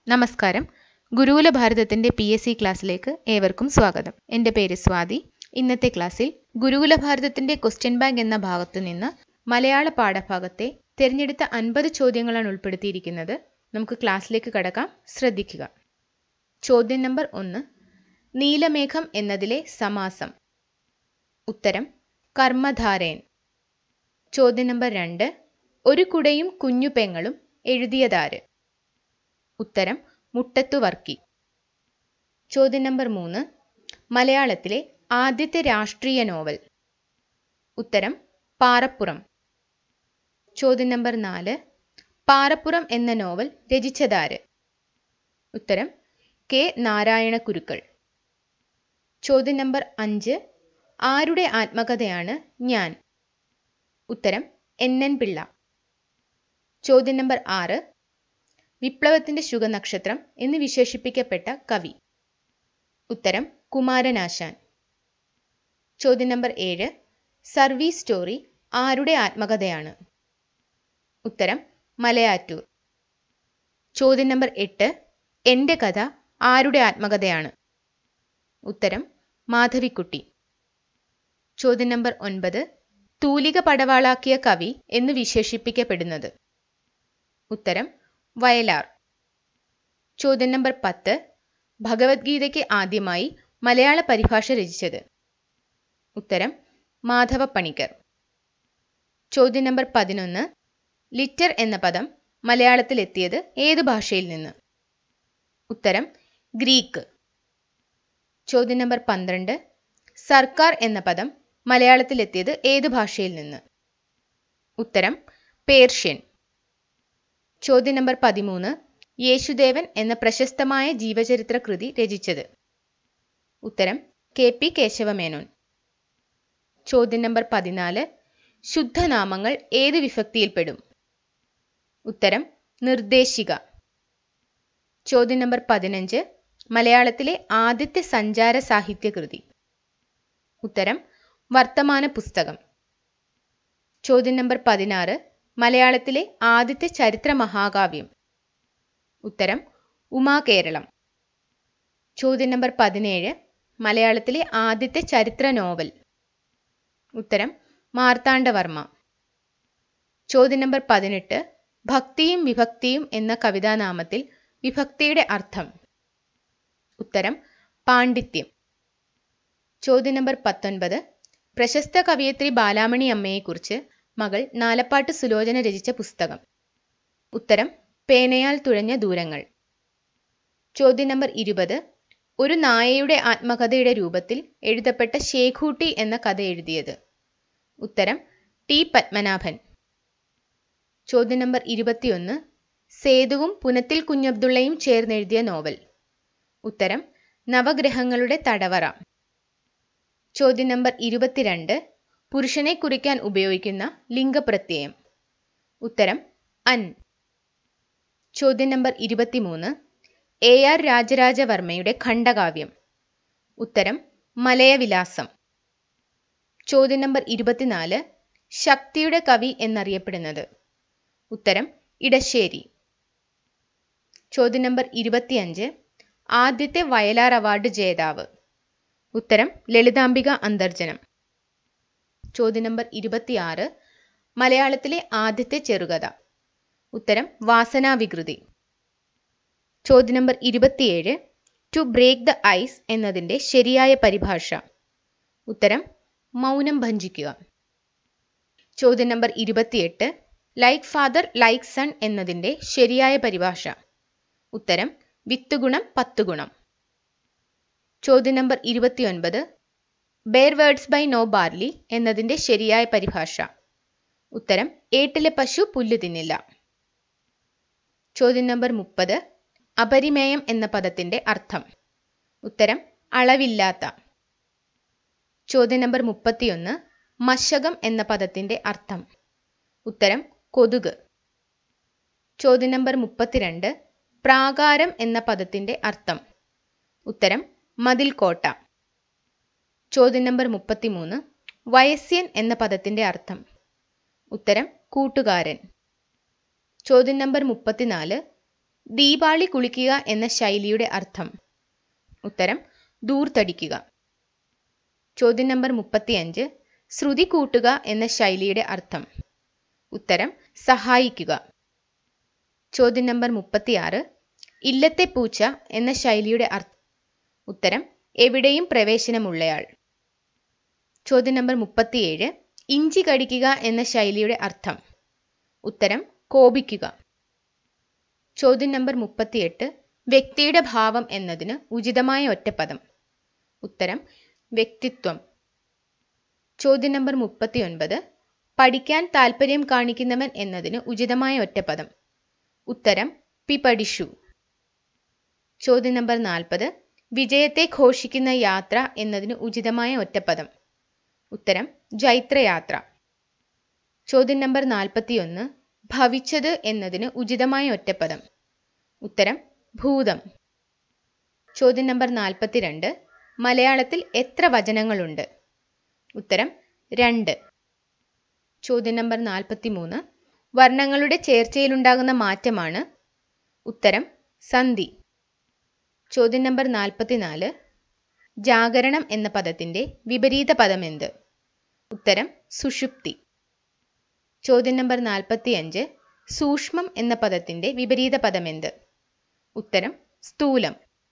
നമസ്കാരം ഗുരുകുല ഭാരതത്തിന്റെ പി എസ് സി ക്ലാസ്സിലേക്ക് ഏവർക്കും സ്വാഗതം എൻ്റെ പേര് സ്വാതി ഇന്നത്തെ ക്ലാസ്സിൽ ഗുരുകുല ഭാരതത്തിന്റെ ക്വസ്റ്റ്യൻ ബാങ്ക് എന്ന ഭാഗത്തു നിന്ന് മലയാള പാഠഭാഗത്തെ തിരഞ്ഞെടുത്ത അൻപത് ചോദ്യങ്ങളാണ് ഉൾപ്പെടുത്തിയിരിക്കുന്നത് നമുക്ക് ക്ലാസ്സിലേക്ക് കടക്കാം ശ്രദ്ധിക്കുക ചോദ്യം നമ്പർ ഒന്ന് നീലമേഘം എന്നതിലെ സമാസം ഉത്തരം കർമ്മധാരയൻ ചോദ്യം നമ്പർ രണ്ട് ഒരു കുടയും കുഞ്ഞു പെങ്ങളും എഴുതിയതാര് ഉത്തരം മുട്ടത്തു വർക്കി ചോദ്യം നമ്പർ മൂന്ന് മലയാളത്തിലെ ആദ്യത്തെ രാഷ്ട്രീയ നോവൽ ഉത്തരം പാറപ്പുറം ചോദ്യം നമ്പർ നാല് പാറപ്പുറം എന്ന നോവൽ രചിച്ചതാര് ഉത്തരം കെ നാരായണ കുരുക്കൾ ചോദ്യം നമ്പർ അഞ്ച് ആരുടെ ആത്മകഥയാണ് ഞാൻ ഉത്തരം എൻ എൻ പിള്ള ചോദ്യം നമ്പർ ആറ് വിപ്ലവത്തിന്റെ ശുഗനക്ഷത്രം എന്ന് വിശേഷിപ്പിക്കപ്പെട്ട കവി ഉത്തരം കുമാരനാശാൻ ചോദ്യം നമ്പർ ഏഴ് സർവീസ് സ്റ്റോറി ആരുടെ ആത്മകഥയാണ് ഉത്തരം മലയാറ്റൂർ ചോദ്യം നമ്പർ എട്ട് എൻ്റെ കഥ ആരുടെ ആത്മകഥയാണ് ഉത്തരം മാധവിക്കുട്ടി ചോദ്യം നമ്പർ ഒൻപത് തൂലിക പടവാളാക്കിയ കവി എന്ന് വിശേഷിപ്പിക്കപ്പെടുന്നത് ഉത്തരം വയലാർ ചോദ്യം നമ്പർ പത്ത് ഭഗവത്ഗീതയ്ക്ക് ആദ്യമായി മലയാള പരിഭാഷ രചിച്ചത് ഉത്തരം മാധവ പണിക്കർ ചോദ്യം നമ്പർ പതിനൊന്ന് ലിറ്റർ എന്ന പദം മലയാളത്തിൽ എത്തിയത് ഏത് ഭാഷയിൽ നിന്ന് ഉത്തരം ഗ്രീക്ക് ചോദ്യം നമ്പർ പന്ത്രണ്ട് സർക്കാർ എന്ന പദം മലയാളത്തിൽ എത്തിയത് ഏത് ഭാഷയിൽ നിന്ന് ഉത്തരം പേർഷ്യൻ ചോദ്യം നമ്പർ പതിമൂന്ന് യേശുദേവൻ എന്ന പ്രശസ്തമായ ജീവചരിത്ര കൃതി രചിച്ചത് ഉത്തരം കെ പി കേശവമേനോൻ ചോദ്യം നമ്പർ പതിനാല് ശുദ്ധനാമങ്ങൾ ഏത് വിഭക്തിയിൽപ്പെടും ഉത്തരം നിർദ്ദേശിക ചോദ്യം നമ്പർ പതിനഞ്ച് മലയാളത്തിലെ ആദ്യത്തെ സഞ്ചാര സാഹിത്യ കൃതി ഉത്തരം വർത്തമാന പുസ്തകം ചോദ്യം നമ്പർ പതിനാറ് മലയാളത്തിലെ ആദ്യത്തെ ചരിത്ര മഹാകാവ്യം ഉത്തരം ഉമാകേരളം ചോദ്യം നമ്പർ പതിനേഴ് മലയാളത്തിലെ ആദ്യത്തെ ചരിത്ര നോവൽ ഉത്തരം മാർത്താണ്ഡവർമ്മ ചോദ്യം നമ്പർ പതിനെട്ട് ഭക്തിയും വിഭക്തിയും എന്ന കവിതാനാമത്തിൽ വിഭക്തിയുടെ അർത്ഥം ഉത്തരം പാണ്ഡിത്യം ചോദ്യം നമ്പർ പത്തൊൻപത് പ്രശസ്ത കവയിത്രി ബാലാമണി അമ്മയെക്കുറിച്ച് മകൾ നാലപ്പാട്ട് സുലോചന രചിച്ച പുസ്തകം ഉത്തരം പേനയാൽ തുഴഞ്ഞ ദൂരങ്ങൾ ചോദ്യം നമ്പർ ഇരുപത് ഒരു നായയുടെ ആത്മകഥയുടെ രൂപത്തിൽ എഴുതപ്പെട്ട ശേഖൂട്ടി എന്ന കഥ എഴുതിയത് ഉത്തരം ടി പത്മനാഭൻ ചോദ്യം നമ്പർ ഇരുപത്തിയൊന്ന് സേതുവും പുനത്തിൽ കുഞ്ഞബ്ദുള്ളയും ചേർന്നെഴുതിയ നോവൽ ഉത്തരം നവഗ്രഹങ്ങളുടെ തടവറ ചോദ്യം നമ്പർ ഇരുപത്തിരണ്ട് പുരുഷനെ കുറിക്കാൻ ഉപയോഗിക്കുന്ന ലിംഗപ്രത്യയം ഉത്തരം അൻ ചോദ്യം നമ്പർ ഇരുപത്തിമൂന്ന് എ ആർ രാജരാജവർമ്മയുടെ ഖണ്ഡകാവ്യം ഉത്തരം മലയവിലാസം ചോദ്യം നമ്പർ ഇരുപത്തിനാല് ശക്തിയുടെ കവി എന്നറിയപ്പെടുന്നത് ഉത്തരം ഇടശ്ശേരി ചോദ്യം നമ്പർ ഇരുപത്തിയഞ്ച് ആദ്യത്തെ വയലാർ അവാർഡ് ജേതാവ് ഉത്തരം ലളിതാംബിക അന്തർജനം ചോദ്യം നമ്പർ ഇരുപത്തിയാറ് മലയാളത്തിലെ ആദ്യത്തെ ചെറുകഥ ഉത്തരം വാസനാവികൃതി ചോദ്യം നമ്പർ ഇരുപത്തിയേഴ് ടു ബ്രേക്ക് ദ ഐസ് എന്നതിൻ്റെ ശരിയായ പരിഭാഷ ഉത്തരം മൗനം ഭഞ്ചിക്കുക ചോദ്യം നമ്പർ ഇരുപത്തിയെട്ട് ലൈക്ക് ഫാദർ ലൈക്ക് സൺ എന്നതിൻ്റെ ശരിയായ പരിഭാഷ ഉത്തരം വിത്തുഗുണം പത്തുഗുണം ചോദ്യം നമ്പർ ഇരുപത്തിയൊൻപത് bare words by no barely എന്നതിൻ്റെ ശരിയായ പരിഭാഷ ഉത്തരം ഏട്ടിലെ പശു പുല്ല് തിന്നില്ല ചോദ്യം നമ്പർ മുപ്പത് അപരിമേയം എന്ന പദത്തിന്റെ അർത്ഥം ഉത്തരം അളവില്ലാത്ത ചോദ്യം നമ്പർ മുപ്പത്തിയൊന്ന് മശകം എന്ന പദത്തിന്റെ അർത്ഥം ഉത്തരം കൊതുക് ചോദ്യം നമ്പർ മുപ്പത്തിരണ്ട് പ്രാകാരം എന്ന പദത്തിന്റെ അർത്ഥം ഉത്തരം മതിൽക്കോട്ട ചോദ്യം നമ്പർ മുപ്പത്തിമൂന്ന് വയസ്യൻ എന്ന പദത്തിന്റെ അർത്ഥം ഉത്തരം കൂട്ടുകാരൻ ചോദ്യം നമ്പർ മുപ്പത്തിനാല് ദീപാളി കുളിക്കുക എന്ന ശൈലിയുടെ അർത്ഥം ഉത്തരം ദൂർത്തടിക്കുക ചോദ്യം നമ്പർ മുപ്പത്തിയഞ്ച് ശ്രുതി കൂട്ടുക എന്ന ശൈലിയുടെ അർത്ഥം ഉത്തരം സഹായിക്കുക ചോദ്യം നമ്പർ മുപ്പത്തിയാറ് ഇല്ലത്തെ പൂച്ച എന്ന ശൈലിയുടെ അർത്ഥം ഉത്തരം എവിടെയും പ്രവേശനമുള്ളയാൾ ചോദ്യം നമ്പർ മുപ്പത്തിയേഴ് ഇഞ്ചി കടിക്കുക എന്ന ശൈലിയുടെ അർത്ഥം ഉത്തരം കോപിക്കുക ചോദ്യം നമ്പർ മുപ്പത്തിയെട്ട് വ്യക്തിയുടെ ഭാവം എന്നതിന് ഉചിതമായ ഒറ്റപ്പദം ഉത്തരം വ്യക്തിത്വം ചോദ്യം നമ്പർ മുപ്പത്തിയൊൻപത് പഠിക്കാൻ താൽപ്പര്യം കാണിക്കുന്നവൻ എന്നതിന് ഉചിതമായ ഒറ്റപ്പദം ഉത്തരം പിപടിഷു ചോദ്യം നമ്പർ നാൽപ്പത് വിജയത്തെ ഘോഷിക്കുന്ന യാത്ര എന്നതിന് ഉചിതമായ ഒറ്റപ്പദം ഉത്തരം ജൈത്രയാത്ര ചോദ്യം നമ്പർ നാൽപ്പത്തിയൊന്ന് ഭവിച്ചത് എന്നതിന് ഉചിതമായ ഒറ്റപ്പദം ഉത്തരം ഭൂതം ചോദ്യം നമ്പർ നാൽപ്പത്തിരണ്ട് മലയാളത്തിൽ എത്ര വചനങ്ങളുണ്ട് ഉത്തരം രണ്ട് ചോദ്യം നമ്പർ നാൽപ്പത്തിമൂന്ന് വർണ്ണങ്ങളുടെ ചേർച്ചയിലുണ്ടാകുന്ന മാറ്റമാണ് ഉത്തരം സന്ധി ചോദ്യം നമ്പർ നാൽപ്പത്തിനാല് ജാഗരണം എന്ന പദത്തിന്റെ വിപരീത പദമെന്ത് ഉത്തരം സുഷുപ്തി ചോദ്യം നമ്പർ നാൽപ്പത്തിയഞ്ച് സൂക്ഷ്മം എന്ന പദത്തിന്റെ വിപരീത പദമെന്ത് ഉത്തരം സ്ഥൂലം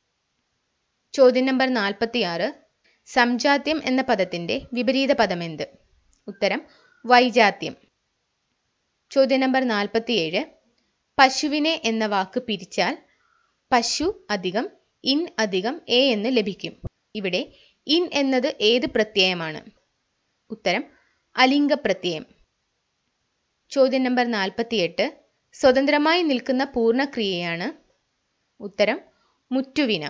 ചോദ്യം നമ്പർ നാൽപ്പത്തിയാറ് സംജാത്യം എന്ന പദത്തിന്റെ വിപരീത പദമെന്ത് ഉത്തരം വൈജാത്യം ചോദ്യം നമ്പർ നാൽപ്പത്തിയേഴ് പശുവിനെ എന്ന വാക്ക് പിരിച്ചാൽ പശു അധികം ഇൻ അധികം എ എന്ന് ലഭിക്കും ഇവിടെ ഇൻ എന്നത് ഏത് പ്രത്യയമാണ് ഉത്തരം അലിംഗ പ്രത്യയം ചോദ്യം നമ്പർ നാൽപ്പത്തിയെട്ട് സ്വതന്ത്രമായി നിൽക്കുന്ന പൂർണ്ണക്രിയയാണ് ഉത്തരം മുറ്റുവിന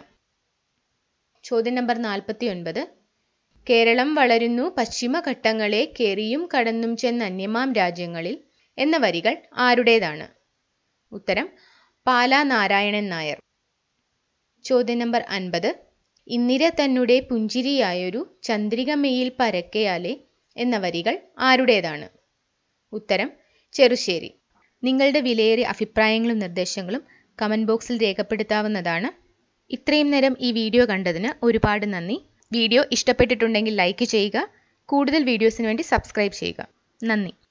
ചോദ്യം നമ്പർ നാൽപ്പത്തി ഒൻപത് കേരളം വളരുന്നു പശ്ചിമഘട്ടങ്ങളെ കേറിയും കടന്നും ചെന്ന് അന്യമാം രാജ്യങ്ങളിൽ എന്ന വരികൾ ആരുടേതാണ് ഉത്തരം പാലാ നാരായണൻ നായർ ചോദ്യം നമ്പർ അൻപത് ഇന്ദിര തന്നെ പുഞ്ചിരിയായൊരു ചന്ദ്രികമയിൽ പരക്കയാലെ എന്ന വരികൾ ആരുടേതാണ് ഉത്തരം ചെറുശ്ശേരി നിങ്ങളുടെ വിലയേറിയ അഭിപ്രായങ്ങളും നിർദ്ദേശങ്ങളും കമൻറ്റ് ബോക്സിൽ രേഖപ്പെടുത്താവുന്നതാണ് ഇത്രയും നേരം ഈ വീഡിയോ കണ്ടതിന് ഒരുപാട് നന്ദി വീഡിയോ ഇഷ്ടപ്പെട്ടിട്ടുണ്ടെങ്കിൽ ലൈക്ക് ചെയ്യുക കൂടുതൽ വീഡിയോസിന് വേണ്ടി സബ്സ്ക്രൈബ് ചെയ്യുക നന്ദി